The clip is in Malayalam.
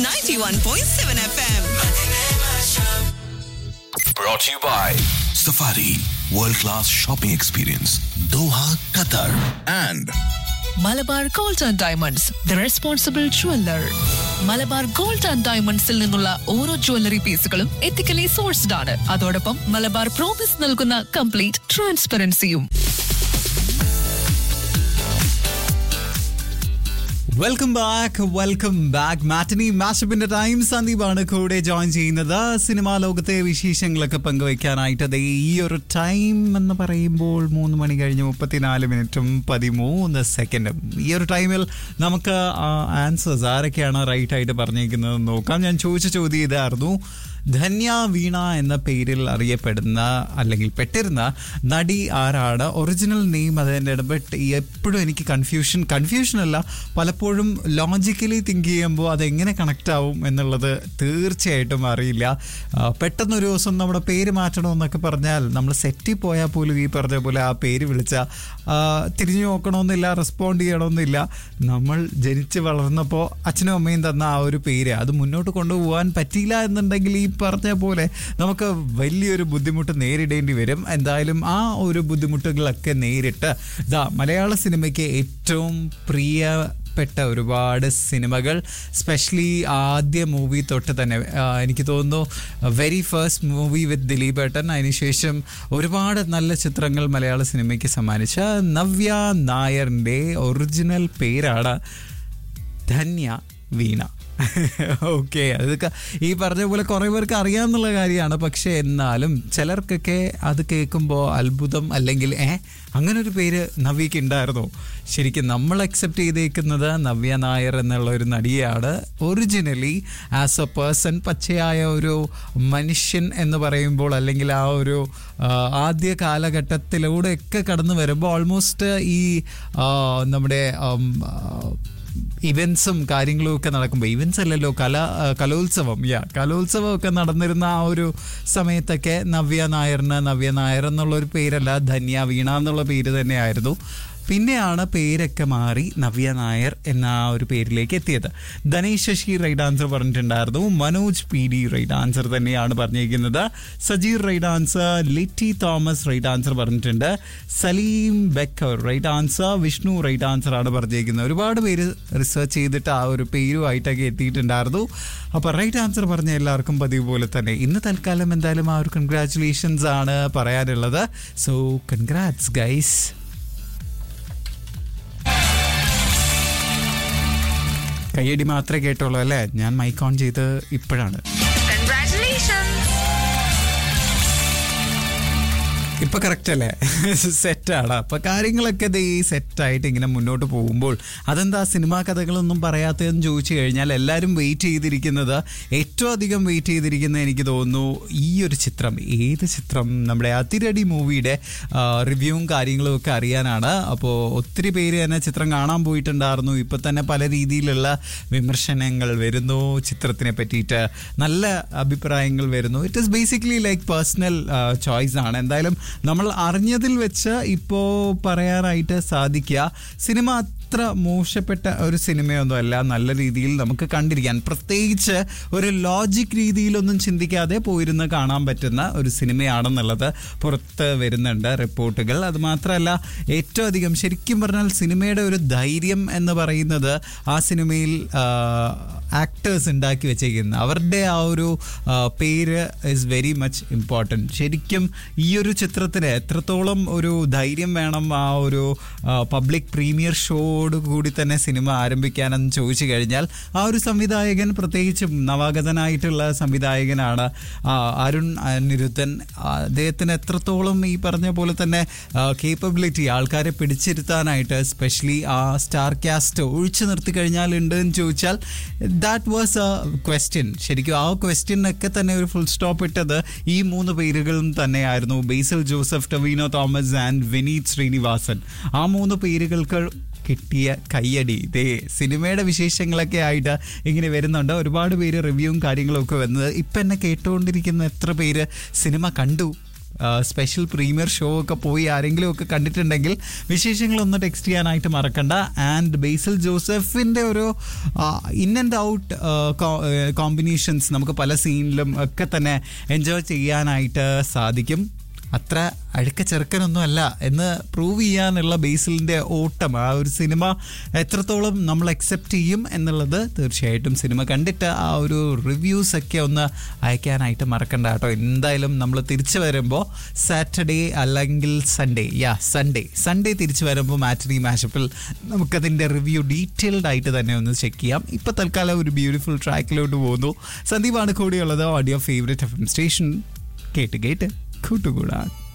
91.7 FM. Brought to you by Safari World Class Shopping Experience Doha, Qatar and Malabar gold and diamonds the responsible jeweller Malabar gold and ഡയമണ്ട്സിൽ നിന്നുള്ള ഓരോ ജ്വല്ലറി പീസുകളും എത്തിക്കലി സോഴ്സ്ഡ് ആണ് അതോടൊപ്പം മലബാർ പ്രോമിസ് നൽകുന്ന കംപ്ലീറ്റ് ട്രാൻസ്പെറൻസിയും welcome back welcome back matinee മാഷപ്പിന്റെ ടൈം സന്ദീപാണ് കൂടെ ജോയിൻ ചെയ്യുന്നത് സിനിമാ ലോകത്തെ വിശേഷങ്ങളൊക്കെ പങ്കുവയ്ക്കാനായിട്ട് ദേ ഈ ഒരു ടൈം എന്ന് പറയുമ്പോൾ മൂന്ന് മണി കഴിഞ്ഞ് മുപ്പത്തിനാല് മിനിറ്റും പതിമൂന്ന് സെക്കൻഡും ഈ ഒരു ടൈമിൽ നമുക്ക് ആൻസേഴ്സ് ആരൊക്കെയാണ് റൈറ്റ് ആയിട്ട് പറഞ്ഞിരിക്കുന്നത് നോക്കാം ഞാൻ ചോദിച്ച ചോദ്യം ഇതായിരുന്നു ധന്യ വീണ എന്ന പേരിൽ അറിയപ്പെടുന്ന അല്ലെങ്കിൽ പെട്ടിരുന്ന നടി ആരാണ് ഒറിജിനൽ നെയിം അത് തന്നെയാണ് ബട്ട് എപ്പോഴും എനിക്ക് കൺഫ്യൂഷൻ കൺഫ്യൂഷൻ അല്ല പലപ്പോഴും ലോജിക്കലി തിങ്ക് ചെയ്യുമ്പോൾ അതെങ്ങനെ കണക്റ്റ് ആവും എന്നുള്ളത് തീർച്ചയായിട്ടും അറിയില്ല ആ, പെട്ടെന്നൊരു ദിവസം നമ്മുടെ പേര് മാറ്റണമെന്നൊക്കെ പറഞ്ഞാൽ നമ്മൾ സെറ്റിൽ പോയാൽ പോലും ഈ പറഞ്ഞ പോലെ ആ പേര് വിളിച്ചാൽ തിരിഞ്ഞു നോക്കണമെന്നില്ല റെസ്പോണ്ട് ചെയ്യണമെന്നില്ല നമ്മൾ ജനിച്ച് വളർന്നപ്പോൾ അച്ഛനും അമ്മയും തന്ന ആ ഒരു പേര് അത് മുന്നോട്ട് കൊണ്ടുപോകാൻ പറ്റിയില്ല എന്നുണ്ടെങ്കിൽ ഈ പറഞ്ഞ പോലെ നമുക്ക് വലിയൊരു ബുദ്ധിമുട്ട് നേരിടേണ്ടി വരും എന്തായാലും ആ ഒരു ബുദ്ധിമുട്ടുകളൊക്കെ നേരിട്ട് ഇതാ മലയാള സിനിമയ്ക്ക് ഏറ്റവും പ്രിയപ്പെട്ട ഒരുപാട് സിനിമകൾ സ്പെഷ്യലി ആദ്യ മൂവി തൊട്ട് തന്നെ ആ, എനിക്ക് തോന്നുന്നു very first movie with Dileep ഏട്ടൻ അതിനുശേഷം ഒരുപാട് നല്ല ചിത്രങ്ങൾ മലയാള സിനിമയ്ക്ക് സമ്മാനിച്ച നവ്യ നായറിൻ്റെ ഒറിജിനൽ പേരാണ് ധന്യ വീണ ഓക്കെ അതൊക്കെ ഈ പറഞ്ഞ പോലെ കുറേ പേർക്ക് അറിയാമെന്നുള്ള കാര്യമാണ് പക്ഷെ എന്നാലും ചിലർക്കൊക്കെ അത് കേൾക്കുമ്പോൾ അത്ഭുതം അല്ലെങ്കിൽ ഏ അങ്ങനെ ഒരു പേര് നവ്യക്ക് ഉണ്ടായിരുന്നോ ശരിക്കും നമ്മൾ അക്സെപ്റ്റ് ചെയ്തേക്കുന്നത് നവ്യ നായർ എന്നുള്ള ഒരു നടിയാണ് ഒറിജിനലി ആസ് എ പേഴ്സൺ പച്ചയായ ഒരു മനുഷ്യൻ എന്ന് പറയുമ്പോൾ അല്ലെങ്കിൽ ആ ഒരു ആ, ആദ്യ കാലഘട്ടത്തിലൂടെയൊക്കെ കടന്നു വരുമ്പോൾ ഓൾമോസ്റ്റ് ഈ ആ, നമ്മുടെ ഉം, ആ, ഇവൻസും കാര്യങ്ങളും ഒക്കെ നടക്കുമ്പോൾ ഇവൻസ് അല്ലല്ലോ കല ആ, കലോത്സവം യാ കലോത്സവം ഒക്കെ നടന്നിരുന്ന ആ ഒരു സമയത്തൊക്കെ നവ്യ നായറിന് നവ്യ നായർ എന്നുള്ള ഒരു പേരല്ല ധന്യ വീണ എന്നുള്ള പേര് തന്നെയായിരുന്നു പിന്നെയാണ് പേരൊക്കെ മാറി നവ്യ നായർ എന്ന ആ ഒരു പേരിലേക്ക് എത്തിയത് ധനേഷ് ശശി റൈറ്റ് ആൻസർ പറഞ്ഞിട്ടുണ്ടായിരുന്നു Manoj P D right answer തന്നെയാണ് പറഞ്ഞിരിക്കുന്നത് Sajeer right answer Litty Thomas right answer പറഞ്ഞിട്ടുണ്ട് Saleem Bekar right answer Vishnu right answer ആണ് പറഞ്ഞിരിക്കുന്നത് ഒരുപാട് പേര് റിസർച്ച് ചെയ്തിട്ട് ആ ഒരു പേരുമായിട്ടൊക്കെ എത്തിയിട്ടുണ്ടായിരുന്നു അപ്പോൾ റൈറ്റ് ആൻസർ പറഞ്ഞ എല്ലാവർക്കും പതിവ് പോലെ തന്നെ ഇന്ന് തൽക്കാലം എന്തായാലും ആ ഒരു കൺഗ്രാറ്റുലേഷൻസ് ആണ് പറയാനുള്ളത് സോ കൺഗ്രാറ്റ്സ് ഗൈസ് കയ്യടി മാത്രമേ കേട്ടുള്ളൂ അല്ലേ ഞാൻ മൈക്ക് ഓൺ ചെയ്ത് ഇപ്പോഴാണ് ഇപ്പൊ കറക്റ്റ് അല്ലേ സെറ്റാണ് അപ്പൊ കാര്യങ്ങളൊക്കെ ദേ സെറ്റായിട്ട് ഇങ്ങനെ മുന്നോട്ട് പോകുമ്പോൾ അതെന്താ സിനിമാ കഥകളൊന്നും പറയാത്തതെന്ന് ചോദിച്ചു കഴിഞ്ഞാൽ എല്ലാവരും വെയിറ്റ് ചെയ്തിരിക്കുന്നത് ഏറ്റവും അധികം വെയിറ്റ് ചെയ്തിരിക്കുന്നത് എനിക്ക് തോന്നുന്നു ഈ ഒരു ചിത്രം ഏത് ചിത്രം നമ്മുടെ അതിരടി മൂവിയുടെ റിവ്യൂവും കാര്യങ്ങളും ഒക്കെ അറിയാനാണ് അപ്പോൾ ഒത്തിരി പേര് തന്നെ ചിത്രം കാണാൻ പോയിട്ടുണ്ടായിരുന്നു ഇപ്പൊ തന്നെ പല രീതിയിലുള്ള വിമർശനങ്ങൾ വരുന്നു ചിത്രത്തിനെ പറ്റിയിട്ട് നല്ല അഭിപ്രായങ്ങൾ വരുന്നു it is basically like personal choice ആണ് എന്തായാലും നമ്മൾ അറിഞ്ഞതിൽ വെച്ച് ഇപ്പോൾ പറയാനായിട്ട് സാധിക്കുക സിനിമ അത്ര മോശപ്പെട്ട ഒരു സിനിമയൊന്നും അല്ല നല്ല രീതിയിൽ നമുക്ക് കണ്ടിരിക്കാൻ പ്രത്യേകിച്ച് ഒരു ലോജിക് രീതിയിലൊന്നും ചിന്തിക്കാതെ പോയിരുന്ന് കാണാൻ പറ്റുന്ന ഒരു സിനിമയാണെന്നുള്ളത് പുറത്ത് വരുന്നുണ്ട് റിപ്പോർട്ടുകൾ അത് മാത്രമല്ല ഏറ്റവും അധികം ശരിക്കും പറഞ്ഞാൽ സിനിമയുടെ ഒരു ധൈര്യം എന്ന് പറയുന്നത് ആ സിനിമയിൽ ആക്ടേഴ്സ് ഉണ്ടാക്കി വെച്ചേക്കുന്നത് അവരുടെ ആ ഒരു ആ, പേര് ഇസ് വെരി മച്ച് ഇമ്പോർട്ടൻറ്റ് ശരിക്കും ഈ ഒരു ചിത്രത്തിന് എത്രത്തോളം ഒരു ധൈര്യം വേണം ആ ഒരു പബ്ലിക് പ്രീമിയർ ഷോയോട് കൂടി തന്നെ സിനിമ ആരംഭിക്കാനെന്ന് ചോദിച്ചു കഴിഞ്ഞാൽ ആ ഒരു സംവിധായകൻ പ്രത്യേകിച്ചും നവാഗതനായിട്ടുള്ള സംവിധായകനാണ് ആ, അരുൺ അനിരുദ്ധൻ ആ, അദ്ദേഹത്തിന് എത്രത്തോളം ഈ പറഞ്ഞ പോലെ തന്നെ കേപ്പബിലിറ്റി ആൾക്കാരെ പിടിച്ചിരുത്താനായിട്ട് സ്പെഷ്യലി ആ സ്റ്റാർ കാസ്റ്റ് ഒഴിച്ചു നിർത്തി കഴിഞ്ഞാൽ ഉണ്ട് എന്ന് ചോദിച്ചാൽ ദാറ്റ് വാസ് എ ക്വസ്റ്റ്യൻ ശരിക്കും ആ ക്വസ്റ്റ്യനൊക്കെ തന്നെ ഒരു ഫുൾ സ്റ്റോപ്പ് ഇട്ടത് ഈ മൂന്ന് പേരുകളും തന്നെയായിരുന്നു Basil Joseph Tovino Thomas and Vineeth Sreenivasan ആ മൂന്ന് പേരുകൾക്ക് കിട്ടിയ കയ്യടി ഇതേ സിനിമയുടെ വിശേഷങ്ങളൊക്കെ ആയിട്ട് ഇങ്ങനെ വരുന്നുണ്ട് ഒരുപാട് പേര് റിവ്യൂവും കാര്യങ്ങളും ഒക്കെ വന്നത് ഇപ്പം എന്നെ കേട്ടുകൊണ്ടിരിക്കുന്ന എത്ര പേര് സിനിമ കണ്ടു സ്പെഷ്യൽ പ്രീമിയർ ഷോ ഒക്കെ പോയി ആരെങ്കിലും ഒക്കെ കണ്ടിട്ടുണ്ടെങ്കിൽ വിശേഷങ്ങളൊന്ന് ടെക്സ്റ്റ് ചെയ്യാനായിട്ട് മറക്കണ്ട ആൻഡ് ബേസിൽ ജോസഫിൻ്റെ ഒരു ഇൻ ആൻഡ് ഔട്ട് കോമ്പിനേഷൻസ് നമുക്ക് പല സീനിലും ഒക്കെ തന്നെ എൻജോയ് ചെയ്യാനായിട്ട് സാധിക്കും അത്ര അഴുക്ക ചെറുക്കനൊന്നും അല്ല എന്ന് പ്രൂവ് ചെയ്യാനുള്ള ബേസിലിൻ്റെ ഓട്ടം ആ ഒരു സിനിമ എത്രത്തോളം നമ്മൾ അക്സെപ്റ്റ് ചെയ്യും എന്നുള്ളത് തീർച്ചയായിട്ടും സിനിമ കണ്ടിട്ട് ആ ഒരു റിവ്യൂസ് ഒക്കെ ഒന്ന് അയക്കാനായിട്ട് മറക്കണ്ട കേട്ടോ എന്തായാലും നമ്മൾ തിരിച്ചു വരുമ്പോൾ സാറ്റർഡേ അല്ലെങ്കിൽ സൺഡേ യാ സൺഡേ സൺഡേ തിരിച്ചു വരുമ്പോൾ മാറ്ററി മാഷപ്പിൽ നമുക്കതിൻ്റെ റിവ്യൂ ഡീറ്റെയിൽഡ് ആയിട്ട് തന്നെ ഒന്ന് ചെക്ക് ചെയ്യാം ഇപ്പം തൽക്കാലം ഒരു ബ്യൂട്ടിഫുൾ ട്രാക്കിലോട്ട് പോകുന്നു സന്ദീപാണ് കൂടിയുള്ളത് audio favourite F M station കേട്ട് കേട്ട് കൂട്ടുകൂടാൻ